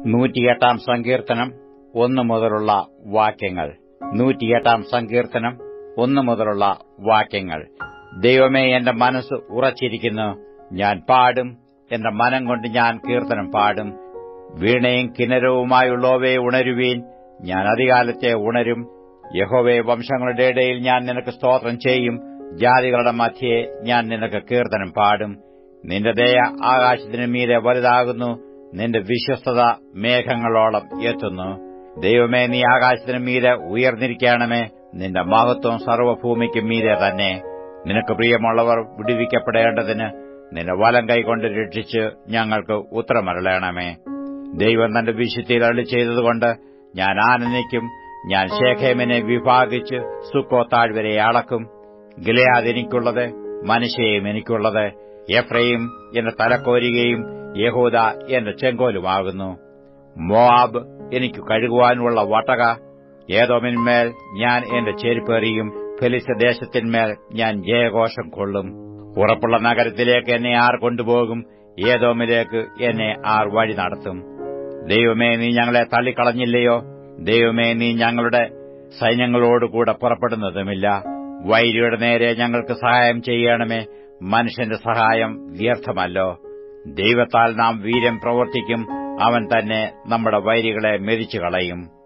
നൂറ്റിയെട്ടാം സങ്കീർത്തനം ഒന്നു മുതലുള്ള വാക്യങ്ങൾ നൂറ്റിയെട്ടാം സങ്കീർത്തനം ഒന്നു മുതലുള്ള വാക്യങ്ങൾ ദൈവമേ എന്റെ മനസ്സ് ഉറച്ചിരിക്കുന്നു ഞാൻ പാടും എന്റെ മനം കൊണ്ട് ഞാൻ കീർത്തനം പാടും വീണയും കിന്നരവുമായുള്ളവയെ ഉണരുവീൻ ഞാൻ അധികാലത്തെ ഉണരും യഹോവേ വംശങ്ങളുടെ ഇടയിൽ ഞാൻ നിനക്ക് സ്തോത്രം ചെയ്യും ജാതികളുടെ മധ്യേ ഞാൻ നിനക്ക് കീർത്തനം പാടും നിന്റെ ദയ ആകാശത്തിനു മീതെ വലുതാകുന്നു നിന്റെ വിശ്വസ്തത മേഘങ്ങളോളം എത്തുന്നു ദൈവമേ നീ ആകാശത്തിനു മീതെ ഉയർന്നിരിക്കണമേ നിന്റെ മഹത്വം സർവ്വഭൂമിക്കും മീതെ തന്നെ നിനക്ക് പ്രിയമുള്ളവർ വിടുവിക്കപ്പെടേണ്ടതിന് നിന്റെ വലം കൈകൊണ്ട് രക്ഷിച്ച് ഞങ്ങൾക്ക് ഉത്തരമരളയണമേ ദൈവം തന്റെ വിശുദ്ധിയിൽ അളി ചെയ്തതുകൊണ്ട് ഞാൻ ആനന്ദിക്കും ഞാൻ ശേഖേമിനെ വിഭാഗിച്ച് സുക്കോ താഴ്വരെ അളക്കും ഗിലയാദ് എനിക്കുള്ളത് മനുഷ്യയും എനിക്കുള്ളത് എഫ്രയും എന്റെ തലക്കോരുകയും യഹൂദ എന്റെ ചെങ്കോലുമാകുന്നു മോവാബ് എനിക്ക് കഴുകുവാനുള്ള വട്ടക ഏതോമിന്മേൽ ഞാൻ എന്റെ ചെരുപ്പേറിയും ഫെലിസ് ദേശത്തിന്മേൽ ഞാൻ ജയഘോഷം കൊള്ളും ഉറപ്പുള്ള നഗരത്തിലേക്ക് എന്നെ ആർ കൊണ്ടുപോകും ഏതോമിലേക്ക് എന്നെ ആർ വഴി നടത്തും ദൈവമേ നീ ഞങ്ങളെ തള്ളിക്കളഞ്ഞില്ലയോ ദൈവമേ നീ ഞങ്ങളുടെ സൈന്യങ്ങളോടുകൂടെ പുറപ്പെടുന്നതുമില്ല വൈരിയുടെ നേരെ ഞങ്ങൾക്ക് സഹായം ചെയ്യണമേ മനുഷ്യന്റെ സഹായം വ്യർത്ഥമല്ലോ ദൈവത്താൽ നാം വീര്യം പ്രവർത്തിക്കും അവൻ തന്നെ നമ്മുടെ വൈരികളെ മെതിച്ചു കളയും